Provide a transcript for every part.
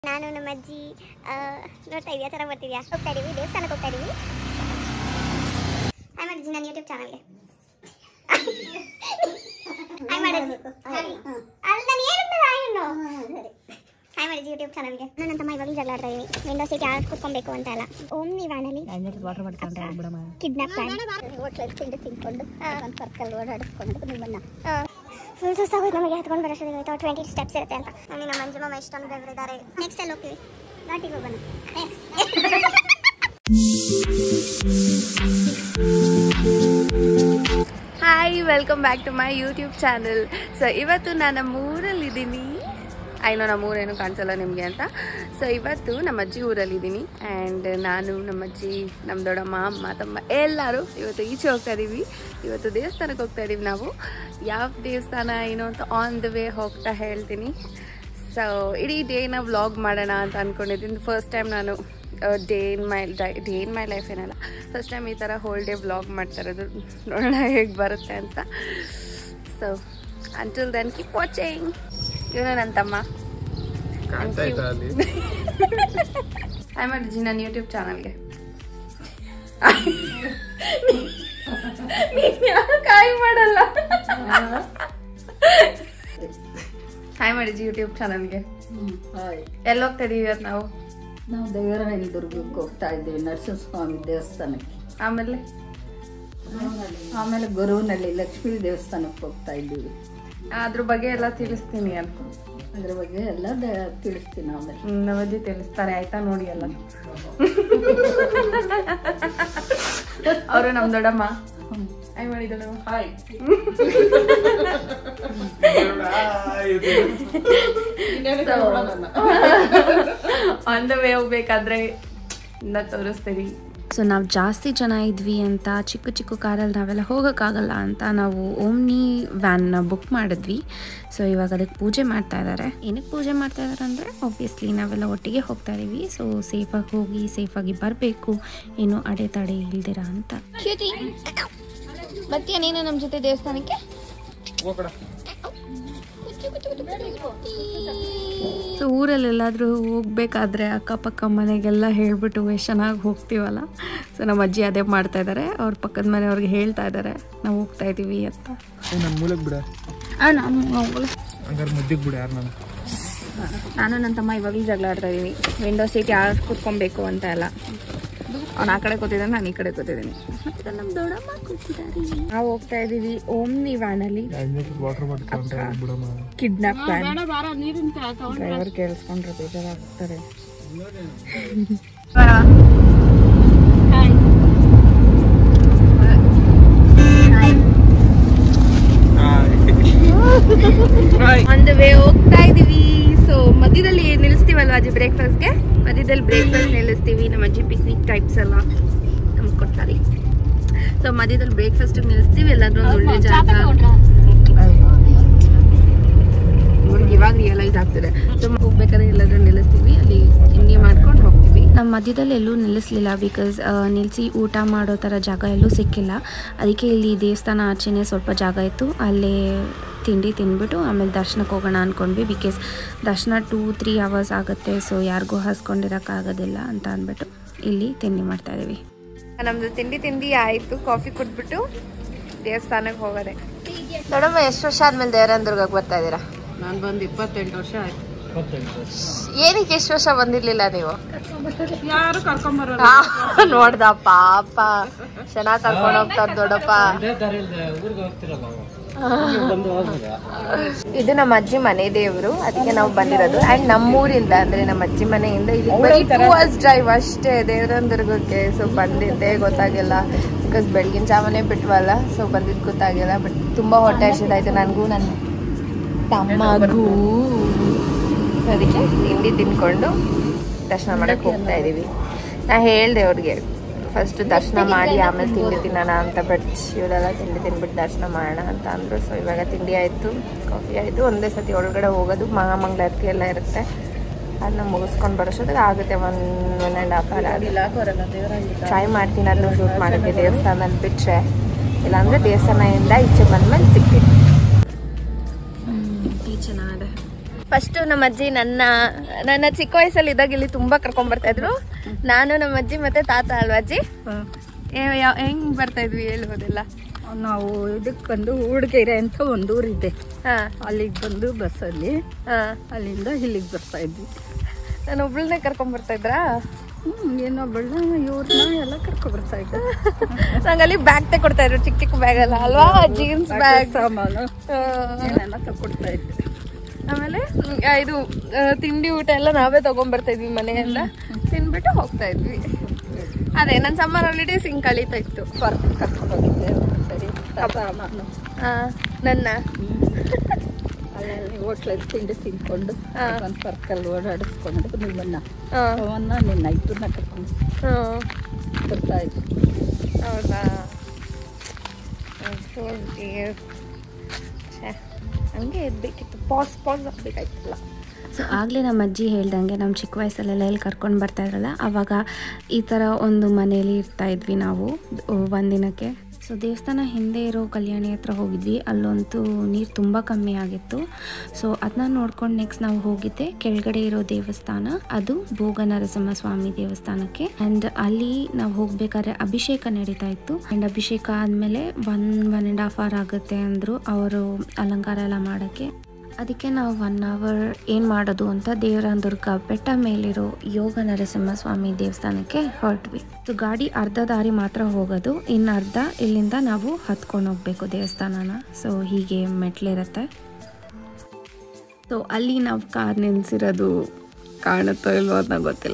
ನಾನು ನಮ್ಮ ಅಜ್ಜಿ ಆ, ನೋಡ್ತಾ ಇದೀಯಾ ಚೆನ್ನಾಗಿ ಬರ್ತಿದ್ಯಾ ಹೋಗ್ತಾ ಇದೀವಿ ದೇವಸ್ಥಾನಕ್ಕೆ ಹೋಗ್ತಾ ಇದೀವಿ ಹಾಯ್ ಮಾಡಿದ್ವಿ ನನ್ನ ಯೂಟ್ಯೂಬ್ ಚಾನಲ್ಗೆ ಹಾಯ್ ಮಾಡಿದ್ವಿ ಅಲ್ಲಿ ನಾನು ಏನಂತ ಇನ್ನು ಹಾಯ್ ಮಾಡಿದ್ವಿ ಯೂಟ್ಯೂಬ್ ಚಾನಲ್ಗೆ ನನ್ನ ತಮ್ಮ ಇವಾಗ ಜಗಳ ಆಡ್ತಾ ಇದೀನಿ ವಿಂಡೋ ಸೀಟ್ ಯಾರು ಕೂತ್ಕೊಬೇಕು ಅಂತ ಅಲ್ಲ ಓಂ ನೀವಾಣಲಿ ವಾಟರ್ ಮಾಡ್ಕೊಂಡ್ರೆ ಬಿಡಮ್ಮ ಕಿಡ್ನಾಪ್ ಹೋಟ್ಲಲ್ಲಿ ತಿಂದು ತಿನ್ಕೊಂಡು ಒಂದು ಸರ್ಕಲ್ ಓಡಾಡಿಸ್ಕೊಂಡು ನಿಮ್ಮನ್ನ ಫುಲ್ ಸುಸ್ತಾಗೋಯ್ತು ನಮಗೆ ಹತ್ಕೊಂಡು ಬರೋಷ್ಟೊತ್ತಿಗೆ ಆಯ್ತು ಟ್ವೆಂಟಿ ಸ್ಟೆಪ್ಸ್ ಇರುತ್ತೆ ಅಂತ ನಾನು ನಮ್ಮ ಮಂಜು ಮಾಮ ಎಷ್ಟೊಂದು ಬೆವರಿದ್ದಾರೆ ನೆಕ್ಸ್ಟ್ ಅಲ್ಲಿ ಹೋಗ್ತೀವಿ ಘಾಟಿಗೆ ಹೋಗೋಣ hi welcome back to my YouTube channel so ಇವತ್ತು ನಾನು ನಮ್ಮ ಊರಲ್ಲಿದ್ದೀನಿ ಐನೋ ನಮ್ಮ ಊರೇನು ಕಾಣಿಸಲ್ಲ ನಿಮಗೆ ಅಂತ ಸೊ ಇವತ್ತು ನಮ್ಮ ಅಜ್ಜಿ ಊರಲ್ಲಿದ್ದೀನಿ ಆ್ಯಂಡ್ ನಾನು ನಮ್ಮ ಅಜ್ಜಿ ನಮ್ಮ ದೊಡ್ಡಮ್ಮ ಅಮ್ಮ ತಮ್ಮ ಎಲ್ಲರೂ ಇವತ್ತು ಈಚೆ ಹೋಗ್ತಾ ಇದ್ದೀವಿ ಇವತ್ತು ದೇವಸ್ಥಾನಕ್ಕೆ ಹೋಗ್ತಾ ಇದ್ದೀವಿ ನಾವು ಯಾವ ದೇವಸ್ಥಾನ ಏನು ಅಂತ ಆನ್ ದ ವೇ ಹೋಗ್ತಾ ಹೇಳ್ತೀನಿ ಸೊ ಇಡೀ ಡೇನ ವ್ಲಾಗ್ ಮಾಡೋಣ ಅಂತ ಅಂದ್ಕೊಂಡಿದ್ದೀನಿ ಫಸ್ಟ್ ಟೈಮ್ ನಾನು day in my day in my life ಏನಲ್ಲ ಫಸ್ಟ್ ಟೈಮ್ ಈ ಥರ ಹೋಲ್ ಡೇ ವ್ಲಾಗ್ ಮಾಡ್ತಾ ಇರೋದು ನೋಡೋಣ ಹೇಗೆ ಬರುತ್ತೆ ಅಂತ so until then keep watching ಇವನು ನನ್ನ ತಮ್ಮ ಹಾಯ್ ಮಾಡಿದ್ವಿ ನನ್ನ ಯೂಟ್ಯೂಬ್ ಚಾನಲ್ಗೆ ಕಾಯಿ ಮಾಡಲ್ಲ ಹಾಯ್ ಮಾಡಿದ್ವಿ ಯೂಟ್ಯೂಬ್ ಚಾನಲ್ಗೆ ಹಾಯ್ ಎಲ್ಲಿ ಹೋಗ್ತಾ ಇದೀವಿ ಇವತ್ತು ನಾವು ನಾವು ದೇವರಾಯನ ದುರ್ಗಕ್ಕೆ ಹೋಗ್ತಾ ಇದ್ದೀವಿ ನರಸಿಂಹಸ್ವಾಮಿ ದೇವಸ್ಥಾನಕ್ಕೆ ಆಮೇಲೆ ಆಮೇಲೆ ಗುರುವಿನಲ್ಲಿ ಲಕ್ಷ್ಮೀ ದೇವಸ್ಥಾನಕ್ಕೆ ಹೋಗ್ತಾ ಇದ್ದೀವಿ ಅದ್ರ ಬಗ್ಗೆ ಎಲ್ಲ ತಿಳಿಸ್ತೀನಿ ಅಂತ ಅದ್ರ ಬಗ್ಗೆ ಎಲ್ಲ ದ- ತಿಳಿಸ್ತೀನಿ ಆಮೇಲೆ ನವದಿ ತಿಳಿಸ್ತಾರೆ ಆಯ್ತಾ ನೋಡಿ ಎಲ್ಲ ಅವರು ನಮ್ ದೊಡ್ಡಮ್ಮ ಆಯ್ ಮಾಡಿದಳು ಹಾಯ್ ಆನ್ ದ ವೇ ಹೋಗ್ಬೇಕಾದ್ರೆ ಇಂದ ತೋರಿಸ್ತೀವಿ ಸೊ ನಾವು ಜಾಸ್ತಿ ಜನ ಇದ್ವಿ ಅಂತ ಚಿಕ್ಕ ಚಿಕ್ಕ ಕಾರಲ್ಲಿ ನಾವೆಲ್ಲ ಹೋಗೋಕ್ಕಾಗಲ್ಲ ಅಂತ ನಾವು ಓಮ್ನಿ ವ್ಯಾನ್ನ ಬುಕ್ ಮಾಡಿದ್ವಿ ಸೊ ಇವಾಗ ಅದಕ್ಕೆ ಪೂಜೆ ಮಾಡ್ತಾ ಇದ್ದಾರೆ ಏನಕ್ಕೆ ಪೂಜೆ ಮಾಡ್ತಾ ಇದ್ದಾರೆ ಅಂದರೆ ಆಬ್ವಿಯಸ್ಲಿ ನಾವೆಲ್ಲ ಒಟ್ಟಿಗೆ ಹೋಗ್ತಾ ಇದೀವಿ ಸೊ ಸೇಫಾಗಿ ಹೋಗಿ ಸೇಫಾಗಿ ಬರಬೇಕು ಏನು ಅಡೆತಡೆ ಇಲ್ದಿರ ಅಂತ ಮತ್ತೆ ನೀನು ನಮ್ಮ ಜೊತೆ ದೇವಸ್ಥಾನಕ್ಕೆ ಸೊ ಊರಲ್ಲೆಲ್ಲಾದರೂ ಹೋಗಬೇಕಾದ್ರೆ ಅಕ್ಕಪಕ್ಕ ಮನೆಗೆಲ್ಲ ಹೇಳ್ಬಿಟ್ಟು ಎಷ್ಟು ಚೆನ್ನಾಗಿ ಹೋಗ್ತೀವಲ್ಲ ಸೊ ನಮ್ಮ ಅಜ್ಜಿ ಅದೇ ಮಾಡ್ತಾ ಇದ್ದಾರೆ ಅವ್ರ ಪಕ್ಕದ ಮನೆಯವ್ರಿಗೆ ಹೇಳ್ತಾ ಇದ್ದಾರೆ ನಾವು ಹೋಗ್ತಾ ಇದ್ದೀವಿ ಅಂತ ನನ್ನ ಮೂಲಕ್ ಬಿಡ ಹಂಗಾರೆ ಮುದ್ದಿಗೆ ಬಿಡ ಯಾರು ನಾನು ನಾನು ನನ್ನ ತಮ್ಮ ಇವಾಗಲೂ ಜಗಳ ಆಡ್ತಾ ಇದೀವಿ ವಿಂಡೋ ಸೀಟ್ ಯಾರು ಕೂತ್ಕೊಬೇಕು ಅಂತ ಎಲ್ಲ ಅವ್ನು ಆ ಕಡೆ ಕೂತಿದ್ದಾನೆ ನಾನು ಈ ಕಡೆ ಕೂತಿದ್ದೀನಿ ಮತ್ತೆ ನಮ್ಮ ದೊಡ್ಡಮ್ಮ ಕೂತಿದ್ದಾರೆ ನಾವು ಹೋಗ್ತಾ ಇದೀವಿ ಓಮ್ನಿ ವ್ಯಾನಲ್ಲಿ ವಾಟರ್ ಮಾಡ್ಕೊಂಡ್ರೆ ಬಿಡಮ್ಮ ಕಿಡ್ನಾಪ್ ಪ್ಲಾನ್ ಡ್ರೈವರ್ ಕೇಳಿಸ್ಕೊಂಡ್ರೆ ಬೇಜಾರಾಗ್ತಾರೆ ಆನ್ ದ ವೇ ಹೋಗ್ತಾ ಇದೀವಿ ಸೊ ಮಧ್ಯದಲ್ಲಿ ನಿಲ್ಲಿಸ್ತೀವಲ್ವಾ ಅಜ್ಜಿ ಬ್ರೇಕ್ಫಾಸ್ಟ್ಗೆ ಮಧ್ಯದಲ್ಲಿ ಬ್ರೇಕ್ಫಾಸ್ಟ್ ನಿಲ್ಲಿಸ್ತೀವಿ ನಮ್ಮ ಅಜ್ಜಿ ಪಿಕ್ನಿಕ್ ಟೈಪ್ಸ್ ಎಲ್ಲ ನಮ್ಗೆ ಕೊಡ್ತಾರೆ ಸೊ ಮಧ್ಯದಲ್ಲಿ ಬ್ರೇಕ್ಫಾಸ್ಟ್ ನಿಲ್ಲಿಸ್ತೀವಿ ಎಲ್ಲಾದ್ರೂ ಒಂದು ಒಳ್ಳೆ ಜಾಗ ಇವ್ರಿಗೆ ಇವಾಗ ರಿಯಲೈಸ್ ಆಗ್ತಿದೆ ಸೊ ಹೋಗ್ಬೇಕಾದ್ರೆ ಎಲ್ಲಾದ್ರೂ ನಿಲ್ಲಿಸ್ತೀವಿ ಅಲ್ಲಿ ತಿಂಡಿ ಮಾಡ್ಕೊಂಡು ಹೋಗ್ತೀವಿ ನಮ್ಮ ಮಧ್ಯದಲ್ಲಿ ಎಲ್ಲೂ ನಿಲ್ಲಿಸಲಿಲ್ಲ ಬಿಕಾಸ್ ನಿಲ್ಲಿಸಿ ಊಟ ಮಾಡೋ ಥರ ಜಾಗ ಎಲ್ಲೂ ಸಿಕ್ಕಿಲ್ಲ ಅದಕ್ಕೆ ಇಲ್ಲಿ ದೇವಸ್ಥಾನ ಆಚೆನೇ ಸ್ವಲ್ಪ ಜಾಗ ಇತ್ತು ಅಲ್ಲೇ ತಿಂಡಿ ತಿಂದ್ಬಿಟ್ಟು ಆಮೇಲೆ ದರ್ಶನಕ್ಕೆ ಹೋಗೋಣ ಅಂದ್ಕೊಂಡ್ವಿ ಬಿಕಾಸ್ ದರ್ಶನ ಟೂ ತ್ರೀ ಅವರ್ಸ್ ಆಗುತ್ತೆ ಸೊ ಯಾರಿಗೂ ಹಸ್ಕೊಂಡಿರೋಕ್ಕಾಗೋದಿಲ್ಲ ಅಂತ ಅಂದ್ಬಿಟ್ಟು ಇಲ್ಲಿ ತಿಂಡಿ ಮಾಡ್ತಾ ಇದೀವಿ ನಮ್ದು ತಿಂಡಿ ತಿಂಡಿ ಆಯ್ತು ಕಾಫಿ ಕುಟ್ಬಿಟ್ಟು ದೇವಸ್ಥಾನಕ್ಕೆ ಹೋಗೋದೆ ದೊಡ್ಡಮ್ಮ ಎಷ್ಟು ವರ್ಷ ಆದ್ಮೇಲೆ ದೇವರಂದುರ್ಗಕ್ಕೆ ಬರ್ತಾ ಇದ್ದೀರಾ ನಾನು ಬಂದು ಇಪ್ಪತ್ತೆಂಟು ವರ್ಷ ಆಯ್ತು ಏನಕ್ಕೆ ಎಷ್ಟು ವರ್ಷ ಬಂದಿರ್ಲಿಲ್ಲ ನೀವು ಯಾರು ಕರ್ಕೊಂಬರೋ ನೋಡ್ದ ಪಾಪ ಚೆನ್ನಾಗ್ ಕರ್ಕೊಂಡು ಹೋಗ್ತಾರ ದೊಡ್ಡಪ್ಪ ಇದು ನಮ್ಮ ಅಜ್ಜಿ ಮನೆ ದೇವರು ಅದಕ್ಕೆ ನಾವು ಬಂದಿರೋದು ಅಂಡ್ ನಮ್ಮೂರಿಂದ ಅಂದ್ರೆ ನಮ್ಮ ಅಜ್ಜಿ ಮನೆಯಿಂದ ಇಲ್ಲಿ ಬರೀ ಟೂ ಅವರ್ಸ್ ಡ್ರೈವ್ ಅಷ್ಟೇ ದೇವರಂದುರ್ಗಕ್ಕೆ ಸೊ ಬಂದಿದ್ದೆ ಗೊತ್ತಾಗಿಲ್ಲ ಬಿಕಾಸ್ ಬೆಳಗಿನ ಜಾವನೆ ಬಿಟ್ವಲ್ಲ ಸೊ ಬಂದಿದ್ದು ಗೊತ್ತಾಗಿಲ್ಲ ಬಟ್ ತುಂಬಾ ಹೊಟ್ಟೆ ಹಸಿದಾಯ್ತು ನನಗೂ ನನ್ನ ತಮ್ಮಗೂ ಅದಕ್ಕೆ ತಿಂಡಿ ತಿನ್ಕೊಂಡು ದರ್ಶನ ಮಾಡಕ್ಕೆ ಹೋಗ್ತಾ ಇದೀವಿ ನಾ ಹೇಳ್ದೆ ಅವ್ರಿಗೆ ಫಸ್ಟ್ ದರ್ಶನ ಮಾಡಿ ಆಮೇಲೆ ತಿಂಡಿ ತಿನ್ನೋಣ ಅಂತ ಬಟ್ ಇವರೆಲ್ಲ ತಿಂಡಿ ತಿನ್ಬಿಟ್ಟು ದರ್ಶನ ಮಾಡೋಣ ಅಂತ ಅಂದರು ಸೊ ಇವಾಗ ತಿಂಡಿ ಆಯಿತು ಕಾಫಿ ಆಯಿತು ಒಂದೇ ಸತಿ ಒಳಗಡೆ ಹೋಗೋದು ಮಹಾಮಂಗಳಾರತಿ ಎಲ್ಲ ಇರುತ್ತೆ ಅದನ್ನ ಮುಗಿಸ್ಕೊಂಡು ಬರೋಷ್ಟೊತ್ತಿಗೆ ಆಗುತ್ತೆ one one and half hour try ಮಾಡ್ತೀನಿ ಅದನ್ನ ಶೂಟ್ ಮಾಡೋಕ್ಕೆ ದೇವಸ್ಥಾನದಲ್ಲಿ ಬಿಟ್ಟರೆ ಇಲ್ಲಾಂದರೆ ದೇವಸ್ಥಾನದಿಂದ ಈಚೆ ಬಂದ್ಮೇಲೆ ಸಿಗ್ತೀನಿ ಟೀ ಚೆನ್ನಾಗಿದೆ ಫಸ್ಟ್ ನಮ್ಮ ಅಜ್ಜಿ ನನ್ನ ನನ್ನ ಚಿಕ್ಕ ವಯಸ್ಸಲ್ಲಿ ಇದ್ದಾಗ ಇಲ್ಲಿ ತುಂಬಾ ಕರ್ಕೊಂಡ್ ಬರ್ತಾ ಇದ್ರು ನಾನು ನಮ್ಮ ಅಜ್ಜಿ ಮತ್ತೆ ತಾತ ಅಲ್ವಾ ಅಜ್ಜಿ ಏ- ಯಾವ- ಹೆಂಗ್ ಬರ್ತಾ ಇದ್ವಿ ಹೇಳ್ಬೋದೆಲ್ಲ ನಾವು ಇದಕ್ಕೆ ಬಂದು ಊಡ್ಗೆರೆ ಅಂತ ಒಂದು ಊರಿದೆ ಹಾ ಅಲ್ಲಿಗೆ ಬಂದು ಬಸ್ಸಲ್ಲಿ ಹಾ ಅಲ್ಲಿಂದ ಇಲ್ಲಿಗೆ ಬರ್ತಾ ಇದ್ವಿ ನಾನು ಒಬ್ಳನ್ನೇ ಕರ್ಕೊಂಡ್ ಬರ್ತಾ ಇದ್ರಾ ಹ್ಮ್ ಏನೋ ಬಳ್ಳ ಇವ್ರನ್ನ ಎಲ್ಲ ಕರ್ಕೊ ಬರ್ತಾ ಇದ್ದೆ ನಂಗೆ ಅಲ್ಲಿ ಬ್ಯಾಗ್ ತಗೊಡ್ತಾ ಇದ್ರು ಚಿಕ್ಕ ಚಿಕ್ಕ ಬ್ಯಾಗ್ ಅಲ್ಲ ಅಲ್ವಾ ಜೀನ್ಸ್ ಬ್ಯಾಗ್ ಸಾಮಾನು ಏನೆಲ್ಲ ತಗೊಡ್ತಾ ಇದ್ದೆ ಆಮೇಲೆ ಹ್ಮ್, ಆ, ಇದು ಆ, ತಿಂಡಿ ಊಟ ಎಲ್ಲ ನಾವೇ ತಗೊಂಡ್ ಬರ್ತಾ ಇದ್ವಿ ಮನೆಯಿಂದ ತಿನ್ಬಿಟ್ಟು ಹೋಗ್ತಾ ಇದ್ವಿ ಅದೇ ನನ್ನ ಸಮ್ಮರ್ ಹಾಲಿಡೇಸ್ ಹಿಂಗ್ ಕಳೀತಾ ಇತ್ತು ಪಾರ್ಕ್ ಕರ್ಕೊಂಡು ಹೋಗಿದ್ದೆ ಸರಿ ಸಾಮಾನು ಆ, ನನ್ನ ಅಲ್ಲಲ್ಲಿ ಹೋಟ್ಲಲ್ಲಿ ತಿಂಡಿ ತಿನ್ಕೊಂಡು ಹಾ. ಒಂದು ಪಾರ್ಕಲ್ಲಿ ಓಡಾಡಿಸ್ಕೊಂಡು ನಿಮ್ಮನ್ನ ಆ, ಅವನ್ನ ನಿನ್ನ ಇಬ್ಬರನ್ನ ಕರ್ಕೊಂಡು ಆ, ಬರ್ತಾ ಇದ್ವಿ ಹೌದಾ ಅಷ್ಟು dear. ಛೆ, ಹಂಗೆ ಇರ್ಬೇಕಿತ್ತು ಪಾಸ್ ಪಾಸ್ ಆಗ್ಬೇಕಾಯ್ತಲ್ಲ ಸೊ ಆಗಲೇ ನಮ್ಮ ಅಜ್ಜಿ ಹೇಳ್ದಂಗೆ ನಮ್ಮ ಚಿಕ್ಕ ವಯಸ್ಸಲ್ಲೆಲ್ಲ ಎಲ್ಲಿ ಕರ್ಕೊಂಡು ಬರ್ತಾ ಇದ್ರಲ್ಲ ಆವಾಗ ಈ ಥರ ಒಂದು ಮನೇಲಿ ಇರ್ತಾ ಇದ್ವಿ ನಾವು ಒಂದಿನಕ್ಕೆ ಸೊ ದೇವಸ್ಥಾನ ಹಿಂದೆ ಇರೋ ಕಲ್ಯಾಣಿ ಹತ್ರ ಹೋಗಿದ್ವಿ ಅಲ್ಲಂತೂ ನೀರು ತುಂಬ ಕಮ್ಮಿ ಆಗಿತ್ತು ಸೊ ಅದನ್ನ ನೋಡ್ಕೊಂಡು ನೆಕ್ಸ್ಟ್ ನಾವು ಹೋಗಿದ್ದೆ ಕೆಳಗಡೆ ಇರೋ ದೇವಸ್ಥಾನ ಅದು ಭೋಗ ನರಸಿಂಹ ಸ್ವಾಮಿ ದೇವಸ್ಥಾನಕ್ಕೆ ಆ್ಯಂಡ್ ಅಲ್ಲಿ ನಾವು ಹೋಗ್ಬೇಕಾದ್ರೆ ಅಭಿಷೇಕ ನಡೀತಾ ಇತ್ತು ಆ್ಯಂಡ್ ಅಭಿಷೇಕ ಆದಮೇಲೆ one one and half hour ಆಗುತ್ತೆ ಅಂದರು ಅವರು ಅಲಂಕಾರ ಎಲ್ಲ ಮಾಡೋಕ್ಕೆ ಅದಕ್ಕೆ ನಾವು ಒನ್ ಅವರ್ ಏನು ಮಾಡೋದು ಅಂತ ದೇವರಾಂದುರ್ಗ ಬೆಟ್ಟ ಮೇಲಿರೋ ಯೋಗ ನರಸಿಂಹ ಸ್ವಾಮಿ ದೇವಸ್ಥಾನಕ್ಕೆ ಹೊರಟ್ವಿ ಸೊ ಗಾಡಿ ಅರ್ಧ ದಾರಿ ಮಾತ್ರ ಹೋಗೋದು ಇನ್ನು ಅರ್ಧ ಇಲ್ಲಿಂದ ನಾವು ಹತ್ಕೊಂಡು ಹೋಗ್ಬೇಕು ದೇವಸ್ಥಾನನ ಸೊ ಹೀಗೆ ಮೆಟ್ಲಿರುತ್ತೆ ಸೊ ಅಲ್ಲಿ ನಾವು ಕಾರ್ ನಿಲ್ಸಿರೋದು ಕಾಣುತ್ತೋ ಇಲ್ವೋ ಅಂತ ಗೊತ್ತಿಲ್ಲ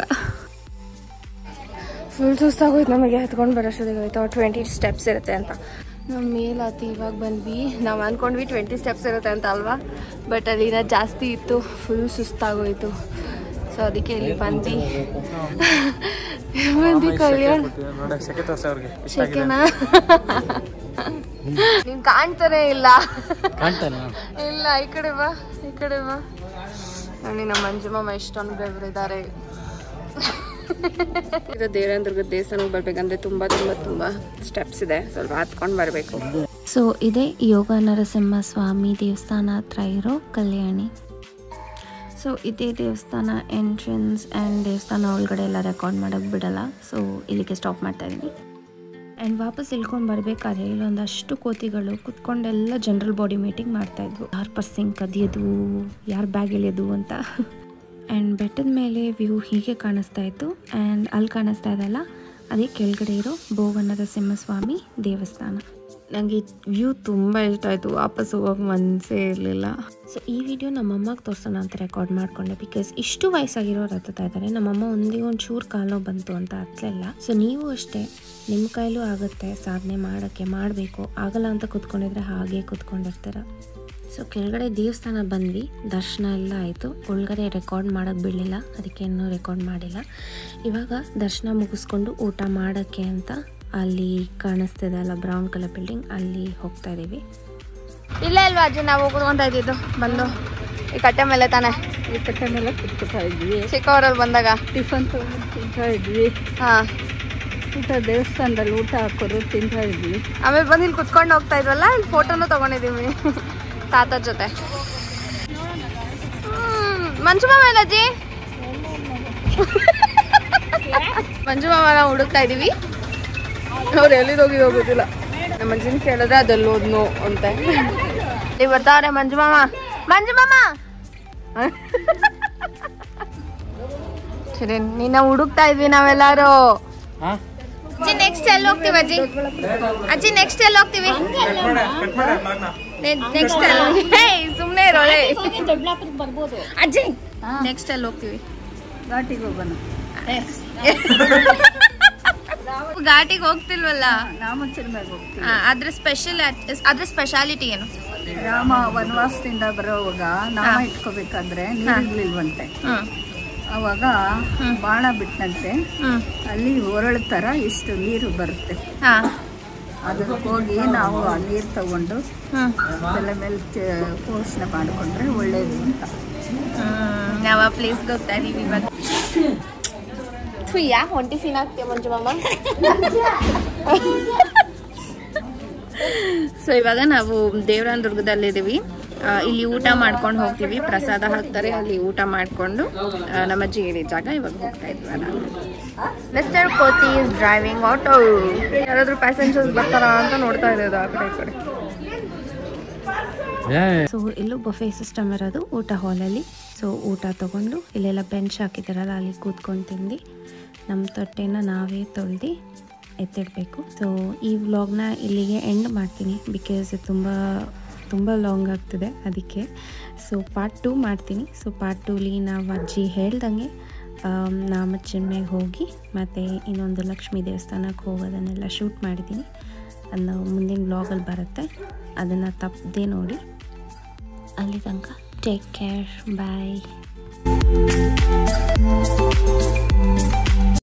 ಫುಲ್ ಸುಸ್ತಾಗೋಯ್ತು ನಮಗೆ ಹತ್ಕೊಂಡು ಬರೋಷ್ಟೊತ್ತಿಗೆ ಹೋಯ್ತು ಟ್ವೆಂಟಿ ಸ್ಟೆಪ್ಸ್ ಇರುತ್ತೆ ಅಂತ ನಾವು ಮೇಲೆ ಹತ್ತಿ ಇವಾಗ ಬಂದ್ವಿ ನಾವು ಅಂದ್ಕೊಂಡ್ವಿ ಟ್ವೆಂಟಿ ಸ್ಟೆಪ್ಸ್ ಇರುತ್ತೆ ಅಂತ ಅಲ್ವಾ ಬಟ್ ಅಲ್ಲಿನ ಜಾಸ್ತಿ ಇತ್ತು ಫುಲ್ ಸುಸ್ತಾಗೋಯ್ತು ಸೊ ಅದಕ್ಕೆ ಇಲ್ಲಿ ಬಂದ್ವಿ ಬಂದು ಕಲ್ಯಾಣ ನೋಡಕ್ ಸೆಕೆ ತೋರ್ಸ ಅವ್ರಿಗೆ ಶೆಕೆನಾ ನೀನ್ ಕಾಣ್ತಾನೆ ಇಲ್ಲ ಕಾಣ್ತಾನೆ ಇಲ್ಲ ಈ ಕಡೆ ಬಾ ಈ ಕಡೆ ಬಾ ನೋಡಿ ನಮ್ಮ ಮಂಜುಮಮ್ಮ ಎಷ್ಟೊಂದು ಬೆವರಿದ್ದಾರೆ ಇದು ದೇವರಾಂದುರ್ಗ ದೇವಸ್ಥಾನಕ್ಕೆ ಬರ್ಬೇಕಂದ್ರೆ ತುಂಬಾ ತುಂಬಾ ತುಂಬಾ ಸ್ಟೆಪ್ಸ್ ಇದೆ ಸ್ವಲ್ಪ ಹತ್ಕೊಂಡು ಬರಬೇಕು ಸೊ ಇದೇ ಯೋಗ ನರಸಿಂಹ ಸ್ವಾಮಿ ದೇವಸ್ಥಾನ ಹತ್ರ ಇರೋ ಕಲ್ಯಾಣಿ ಸೊ ಇದೇ ದೇವಸ್ಥಾನ ಎಂಟ್ರೆನ್ಸ್ ಆ್ಯಂಡ್ ದೇವಸ್ಥಾನ ಒಳಗಡೆ ಎಲ್ಲ ರೆಕಾರ್ಡ್ ಮಾಡೋಕ್ಕೆ ಬಿಡಲ್ಲ ಸೊ ಇಲ್ಲಿಗೆ ಸ್ಟಾಪ್ ಮಾಡ್ತಾ ಇದ್ದೀನಿ ಆ್ಯಂಡ್ ವಾಪಸ್ ಇಳ್ಕೊಂಡು ಬರಬೇಕಾದ್ರೆ ಇಲ್ಲೊಂದಷ್ಟು ಕೋತಿಗಳು ಕುತ್ಕೊಂಡೆಲ್ಲ ಜನರಲ್ ಬಾಡಿ ಮೀಟಿಂಗ್ ಮಾಡ್ತಾಯಿದ್ವು ಯಾರು ಪರ್ಸಿಂಗ್ ಕದಿಯೋದು ಯಾರು ಬ್ಯಾಗ್ ಎಳೆಯೋದು ಅಂತ ಆ್ಯಂಡ್ ಬೆಟ್ಟದ ಮೇಲೆ ವ್ಯೂ ಹೀಗೆ ಕಾಣಿಸ್ತಾ ಇತ್ತು ಆ್ಯಂಡ್ ಅಲ್ಲಿ ಕಾಣಿಸ್ತಾ ಇದಲ್ಲ ಅದೇ ಕೆಳಗಡೆ ಇರೋ ಭೋಗನರಸಿಂಹ ಸ್ವಾಮಿ ದೇವಸ್ಥಾನ ನನಗೆ ವ್ಯೂ ತುಂಬ ಇಷ್ಟ ಆಯಿತು ವಾಪಸ್ ಹೋಗೋಕೆ ಮನಸ್ಸೇ ಇರಲಿಲ್ಲ ಸೊ ಈ ವಿಡಿಯೋ ನಮ್ಮಮ್ಮಗೆ ತೋರಿಸೋಣ ಅಂತ ರೆಕಾರ್ಡ್ ಮಾಡಿಕೊಂಡೆ ಬಿಕಾಸ್ ಇಷ್ಟು ವಯಸ್ಸಾಗಿರೋರು ಹತ್ತುತ್ತಾ ಇದ್ದಾರೆ ನಮ್ಮಮ್ಮ ಒಂದೇ ಒಂದು ಚೂರು ಕಾಲೋ ಬಂತು ಅಂತ ಹತ್ತಲಿಲ್ಲ ಸೊ ನೀವು ಅಷ್ಟೇ ನಿಮ್ಮ ಕೈಲೂ ಆಗುತ್ತೆ ಸಾಧನೆ ಮಾಡೋಕ್ಕೆ ಮಾಡಬೇಕು ಆಗಲ್ಲ ಅಂತ ಕೂತ್ಕೊಂಡಿದ್ರೆ ಹಾಗೆ ಕೂತ್ಕೊಂಡಿರ್ತೀರ ಸೊ ಕೆಳಗಡೆ ದೇವಸ್ಥಾನ ಬಂದ್ವಿ ದರ್ಶನ ಎಲ್ಲ ಆಯಿತು ಒಳಗಡೆ ರೆಕಾರ್ಡ್ ಮಾಡೋಕ್ಕೆ ಬಿಡಲಿಲ್ಲ ಅದಕ್ಕೆ ಇನ್ನೂ ರೆಕಾರ್ಡ್ ಮಾಡಿಲ್ಲ ಇವಾಗ ದರ್ಶನ ಮುಗಿಸ್ಕೊಂಡು ಊಟ ಮಾಡೋಕ್ಕೆ ಅಂತ ಅಲ್ಲಿ ಕಾಣಿಸ್ತಿದೆ ಅಲ್ಲ ಬ್ರೌನ್ ಕಲರ್ ಬಿಲ್ಡಿಂಗ್ ಅಲ್ಲಿ ಹೋಗ್ತಾ ಇದ್ದೀವಿ ಇಲ್ಲ ಅಲ್ವಾ ಅಜ್ಜಿ ನಾವು ಹೋಗ್ಕೊಂತ ಇದ್ದಿದ್ದು ಬಂದು ಈ ಕಟ್ಟೆ ಮೇಲೆ ತಾನೆ ಈ ಕಟ್ಟೆ ಮೇಲೆ ಕುತ್ಕೊತಾ ಇದ್ವಿ ಚಿಕ್ಕವರಲ್ಲಿ ಬಂದಾಗ ಟಿಫನ್ ತಗೊಂಡು ತಿಂತಾ ಇದ್ವಿ ಹಾ ಊಟ ದೇವಸ್ಥಾನದಲ್ಲಿ ಊಟ ಹಾಕೋರು ತಿಂತಾ ಇದ್ವಿ ಆಮೇಲೆ ಬಂದು ಇಲ್ಲಿ ಕುತ್ಕೊಂಡು ಹೋಗ್ತಾ ಇದ್ವಲ್ಲ ಇಲ್ಲಿ ಫೋಟೋನು ತಗೊಂಡಿದೀವಿ ತಾತ ಜೊತೆ ಹ್ಮ್, ಮಂಜು ಮಾಮ ಇಲ್ಲ ಅಜ್ಜಿ ಮಂಜು ಮಾಮ ನಾವು ಹುಡುಕ್ತಾ ಇದೀವಿ ಅವ್ರು ಎಲ್ಲಿಗೆ ಹೋಗಿ ಹೋಗೋದಿಲ್ಲ ನಮ್ಮ ಅಜ್ಜಿನ ಕೇಳಿದ್ರೆ ಅದೆಲ್ಲ ಹೋದ್ನು ಅಂತ ಇಲ್ಲಿ ಬರ್ತಾವ್ರೆ ಮಂಜು ಮಾಮ ಮಂಜು ಮಾಮ ಸರಿ ನಿನ್ನ ಹುಡುಕ್ತಾ ಇದ್ವಿ ನಾವೆಲ್ಲರೂ ಅಜ್ಜಿ ನೆಕ್ಸ್ಟ್ ಎಲ್ಲಿ ಹೋಗ್ತೀವಿ ಅಜ್ಜಿ ಅಜ್ಜಿ ನೆಕ್ಸ್ಟ್ ಎಲ್ಲಿ ಹೋಗ್ತೀವಿ ನೆಕ್ಸ್ಟ್ ಸುಮ್ಮನೆ ಇರೋಳೆ ಅಜ್ಜಿ ನೆಕ್ಸ್ಟ್ ಎಲ್ಲಿ ಹೋಗ್ತೀವಿ ಘಾಟಿಗೆ ಹೋಗೋಣ ಘಾಟಿಗೆ ಹೋಗ್ತಿಲ್ವಲ್ಲ ನಾಮಚಿಲ್ಮೆಗೆ ಹೋಗ್ತೀವಿ ಆ, ಅದ್ರ ಸ್ಪೆಷಲ್ ಅದ್ರ ಸ್ಪೆಷಾಲಿಟಿ ಏನು ರಾಮ ವನವಾಸದಿಂದ ಬರೋವಾಗ ನಾಮ ಇಟ್ಕೋಬೇಕಾದ್ರೆ ನೀರಿರ್ಲಿಲ್ವಂತೆ ಹ್ಮ್ ಅವಾಗ ಬಾಣ ಬಿಟ್ಟಂತೆ ಹ್ಮ್ ಅಲ್ಲಿ ಒರಳು ಥರ ಇಷ್ಟು ನೀರು ಬರುತ್ತೆ ಹಾ ಅದಕ್ಕೆ ಹೋಗಿ ನಾವು ಆ ನೀರು ತಗೊಂಡು ಹ್ಮ್ ತಲೆ ಮೇಲೆ ಚ- ಪೋಷಣೆ ಮಾಡಿಕೊಂಡ್ರೆ ಒಳ್ಳೇದು ಅಂತ ಹ್ಮ್, ನಾವು ಆ ಪ್ಲೇಸ್ಗೆ ಹೋಗ್ತಾ ಇದೀವಿ ಇವಾಗ ಥು, ಯಾ ಹೊಂಟಿ ಸೀನ್ ಆಗ್ತೀಯ ಮಂಜು ಮಾಮ ಸೊ ಇವಾಗ ನಾವು ದೇವರಾಯನದುರ್ಗದಲ್ಲಿದ್ದೀವಿ ಆ, ಇಲ್ಲಿ ಊಟ ಮಾಡ್ಕೊಂಡು ಹೋಗ್ತೀವಿ ಪ್ರಸಾದ ಹಾಕ್ತಾರೆ ಅಲ್ಲಿ ಊಟ ಮಾಡಿಕೊಂಡು ನಮ್ಮ ಅಜ್ಜಿ ಹೇಳಿದ ಜಾಗ ಇವಾಗ ಹೋಗ್ತಾ ಇದ್ವಿ ಅದಾದ್ಮೇಲೆ ಮಿಸ್ಟರ್ ಕೋತಿ ಇಸ್ ಡ್ರೈವಿಂಗ್ ಆಟೋ ಯಾರಾದ್ರೂ ಪ್ಯಾಸೆಂಜರ್ಸ್ ಬರ್ತಾರಾ ಅಂತ ನೋಡ್ತಾ ಇರೋದು ಆ ಕಡೆ ಈ ಕಡೆ ಸೊ ಇಲ್ಲೂ ಬಫೆ ಸಿಸ್ಟಮ್ ಇರೋದು ಊಟ ಹಾಲಲ್ಲಿ ಸೊ ಊಟ ತೊಗೊಂಡು ಇಲ್ಲೆಲ್ಲ ಬೆಂಚ್ ಹಾಕಿದ್ದಾರಲ್ಲ ಅಲ್ಲಿ ಕೂತ್ಕೊಂಡು ತಿಂದು ನಮ್ಮ ತಟ್ಟೆನ ನಾವೇ ತೊಳ್ದು ಎತ್ತಿಡಬೇಕು ಸೊ ಈ ವ್ಲಾಗ್ನ ಇಲ್ಲಿಗೆ ಎಂಡ್ ಮಾಡ್ತೀನಿ ಬಿಕಾಸ್ ತುಂಬ ತುಂಬ ಲಾಂಗ್ ಆಗ್ತಿದೆ ಅದಕ್ಕೆ ಸೊ ಪಾರ್ಟ್ ಟೂ ಮಾಡ್ತೀನಿ ಸೊ ಪಾರ್ಟ್ ಟೂಲಿ ನಾವು ಅಜ್ಜಿ ಹೇಳ್ದಂಗೆ ನಾಮಚಿನ್ಮೆಗೆ ಹೋಗಿ ಮತ್ತು ಇನ್ನೊಂದು ಲಕ್ಷ್ಮೀ ದೇವಸ್ಥಾನಕ್ಕೆ ಹೋಗೋದನ್ನೆಲ್ಲ ಶೂಟ್ ಮಾಡಿದ್ದೀನಿ ಅದನ್ನ ಮುಂದಿನ ವ್ಲಾಗಲ್ಲಿ ಬರುತ್ತೆ ಅದನ್ನು ತಪ್ಪದೆ ನೋಡಿ ಅಲ್ಲಿ ತನಕ ಟೇಕ್ ಕೇರ್ ಬಾಯ್